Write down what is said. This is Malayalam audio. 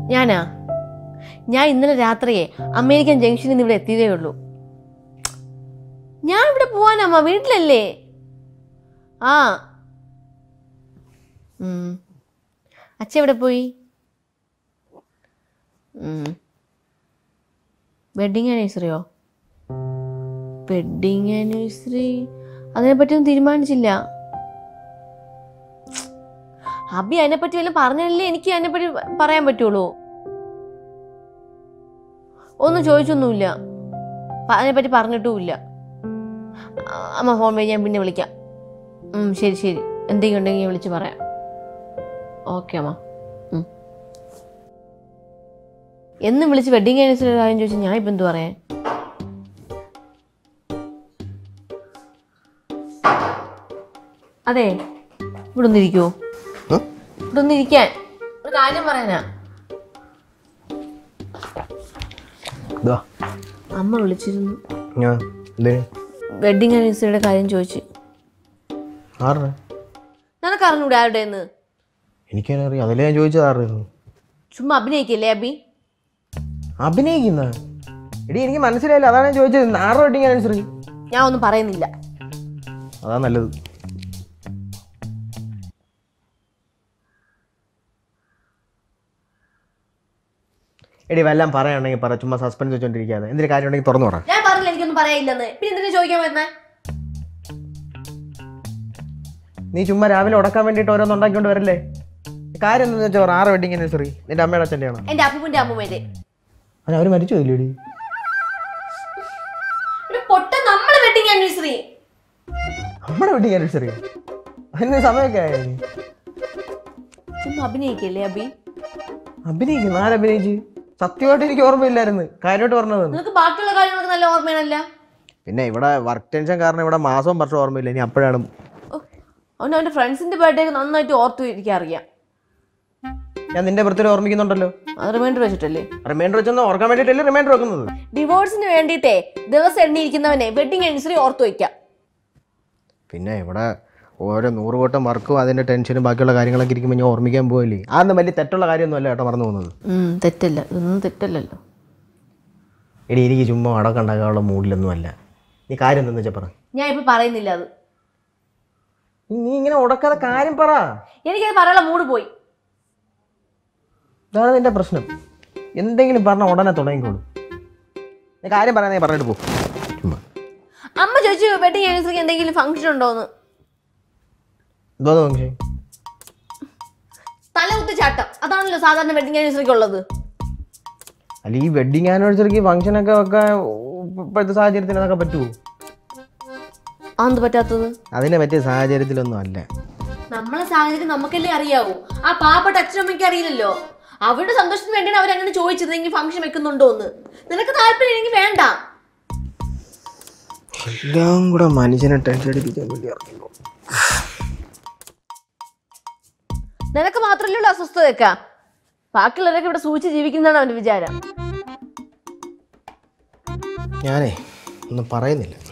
ഞാനാ ഞാൻ ഇന്നലെ രാത്രിയെ അമേരിക്കൻ ജംഗ്ഷനിൽ നിന്ന് ഇവിടെ എത്തിയതേ ഉള്ളൂ ഞാൻ ഇവിടെ പോവാനമ്മ വീട്ടിലല്ലേ ആ ഉം. അച്ഛ എവിടെ പോയി വെഡിങ് ആനിവേഴ്സറിയോ വെഡിങ് ആനിവേഴ്സറി അതിനെപ്പറ്റിയൊന്നും തീരുമാനിച്ചില്ല അബി അതിനെപ്പറ്റി വല്ലതും പറഞ്ഞല്ലേ എനിക്ക് അതിനെപ്പറ്റി പറയാൻ പറ്റുള്ളൂ ഒന്നും ചോദിച്ചൊന്നുമില്ല പ- അതിനെപ്പറ്റി പറഞ്ഞിട്ടുമില്ല ആ, അമ്മ ഫോൺ വഴി ഞാൻ പിന്നെ വിളിക്കാം ഉം, ശരി ശരി എന്തെങ്കിലും ഉണ്ടെങ്കിൽ വിളിച്ച് പറയാം ഓക്കെ അമ്മ ഉം. എന്നും വിളിച്ച് വെഡിങ് ആനിവേഴ്സറി കാര്യം ചോദിച്ചാൽ ഞാൻ ഇപ്പം എന്ത് പറയാൻ അതെ ഇവിടെ ഒന്ന് ഇരിക്കുവോ ഉം? ഇവിടെ ഒന്ന് ഇരിക്കാൻ ഒരു കാര്യം പറയാനാ ഇതാ അമ്മ വിളിച്ചിരുന്നു ഞാൻ എന്തേ വെഡിങ് ആനിവേഴ്സറിയുടെ കാര്യം ചോദിച്ചു ആരുടെ നിനക്ക് അറിഞ്ഞൂടെ ആരുടെ എന്ന് എനിക്കറിയാം അതല്ലേ ഞാൻ ചോദിച്ചത് ആരുടെ ചുമ്മാ അഭിനയിക്കല്ലേ അബി അഭിനയിക്കുന്ന എടി എനിക്ക് മനസ്സിലായില്ല അതാണ് ഞാൻ ചോദിച്ചത് ആരുടെ വെഡിങ് ആനിവേഴ്സറി ഞാൻ ഒന്നും പറയുന്നില്ല അതാ നല്ലത് എടി വല്ലതും പറയാനുണ്ടെങ്കിൽ പറ ചുമ്മാ സസ്പെൻസ് വെച്ചോണ്ടിരിക്കാതെ എന്തൊരു കാര്യം ഉണ്ടെങ്കിൽ തുറന്നു പറ ഞാൻ പറഞ്ഞില്ല എനിക്കൊന്നും പറയാനില്ലെന്ന് പിന്നെ എന്തിനാ ചോദിക്കാൻ വരുന്നേ നീ ചുമ്മാ രാവിലെ ഉടക്കാൻ വേണ്ടിയിട്ട് ഓരോന്ന് ഉണ്ടാക്കിക്കൊണ്ട് വരല്ലേ കാര്യം എന്താണെന്ന് വെച്ചാൽ പറ ആറ് വെഡിങ് ആനിവേഴ്സറി നിന്റെ അമ്മയുടെ അച്ഛൻ്റെ ആണോ എന്റെ അപ്പൂപ്പന്റെ അമ്മൂമ്മേന്റെ അത് അവർ മരിച്ചു ഇല്ലേടി ഒരു പൊട്ട നമ്മളെ വെഡിങ് ആനിവേഴ്സറി നമ്മുടെ വെഡിങ് ആനിവേഴ്സറി അതിന് സമയമൊക്കെ ആയി ചുമ്മാ അഭിനയിക്കല്ലേ അബി അഭിനയിക്കുന്നു ആരഭിനയിച്ച് സത്യമായിട്ട് എനിക്ക് ഓർമ്മയില്ലായിരുന്നു കാര്യമായിട്ട് പറഞ്ഞത് നിനക്ക് ബാക്കിയുള്ള കാര്യങ്ങളൊക്കെ നല്ല ഓർമ്മയാണല്ല പിന്നെ ഇവിടെ വർക്ക് ടെൻഷൻ കാരണം ഇവിടെ മാസവും വർഷവും ഓർമ്മയില്ല ഇനി അപ്പോഴാണ് അവൻ അവന്റെ ഫ്രണ്ട്സിന്റെ ബർത്ത്ഡേ ഒക്കെ നന്നായിട്ട് ഓർത്തു ഇരിക്കാൻ അറിയാം ഞാൻ നിന്റെ ബർത്ത്ഡേ ഓർമ്മിക്കുന്നുണ്ടല്ലോ അത് റിമൈൻഡർ വെച്ചിട്ടല്ലേ റിമൈൻഡർ വെച്ചൊന്ന് ഓർക്കാൻ വേണ്ടിയിട്ടല്ലേ റിമൈൻഡർ വെക്കുന്നത് ഡിവോഴ്സിന് വേണ്ടിയിട്ടേ ദിവസം എണ്ണിയിരിക്കുന്നവനെ വെഡിങ് ആനിവേഴ്സറി ഓർത്തു വയ്ക്കാം പിന്നെ ഇവിടെ ഓരോ നൂറ് കൂട്ടം വർക്കും അതിൻ്റെ ടെൻഷനും ബാക്കിയുള്ള കാര്യങ്ങളൊക്കെ ഇരിക്കുമ്പോൾ ഞാൻ ഓർമ്മിക്കാൻ പോയില്ലേ അതൊന്നും വലിയ തെറ്റുള്ള കാര്യമൊന്നുമല്ല കേട്ടോ മറന്നു പോകുന്നത് ഉം, തെറ്റല്ല ഇതൊന്നും തെറ്റല്ലല്ലോ എടി എനിക്ക് ചുമ്മാ അടക്കം ഉണ്ടാക്കാനുള്ള മൂഡിലൊന്നും അല്ല നീ കാര്യം എന്താണെന്ന് വെച്ചാൽ പറ ഞാൻ ഇപ്പൊ പറയുന്നില്ല അത് നീ ഇങ്ങനെ ഉടക്കാതെ കാര്യം പറ എനിക്കത് പറയാനുള്ള മൂഡ് പോയി ഇതാണ് നിന്റെ പ്രശ്നം എന്തെങ്കിലും പറഞ്ഞാൽ ഉടനെ തുടങ്ങിക്കോളൂ നീ കാര്യം പറയാൻ നീ പറഞ്ഞിട്ട് പോ ചുമ്മാ അമ്മ ചോദിച്ചു വെഡിങ് ആനിവേഴ്സറിക്ക് എന്തെങ്കിലും ഫംഗ്ഷൻ ഉണ്ടോന്ന് എന്തോന്ന് ഫംഗ്ഷൻ തലകുത്ത് ചാട്ടം അതാണല്ലോ സാധാരണ വെഡിങ് ആനിവേഴ്സറിക്ക് ഉള്ളത് അല്ല ഈ വെഡിങ് ആനിവേഴ്സറിക്ക് ഫംഗ്ഷനൊക്കെ വെക്കാൻ ഇപ്പോഴത്തെ സാഹചര്യത്തിന് അതൊക്കെ പറ്റുമോ അതെന്ത് പറ്റാത്തത് അതിനെ പറ്റിയ സാഹചര്യത്തിലൊന്നും അല്ല നമ്മളെ സാഹചര്യം നമുക്കല്ലേ അറിയാവൂ ആ പാവപ്പെട്ട അച്ഛനമ്മയ്ക്ക് അറിയില്ലല്ലോ അവരുടെ സന്തോഷത്തിന് വേണ്ടിയാണ് അവരങ്ങനെ ചോദിച്ചത് എങ്കിൽ ഫംഗ്ഷൻ വെക്കുന്നുണ്ടോ എന്ന് നിനക്ക് താല്പര്യം എനിക്ക് വേണ്ട എല്ലാം കൂടെ മനുഷ്യനെ ടെൻഷൻ അടിപ്പിക്കാൻ വേണ്ടി ഇറങ്ങുന്നു നിനക്ക് മാത്രമല്ലേ ഉള്ളൂ അസ്വസ്ഥതയൊക്കെ ബാക്കിയുള്ളവരൊക്കെ ഇവിടെ സൂചിച്ച് ജീവിക്കുന്നതാണ് അവന്റെ വിചാരം ഞാനേ ഒന്നും പറയുന്നില്ല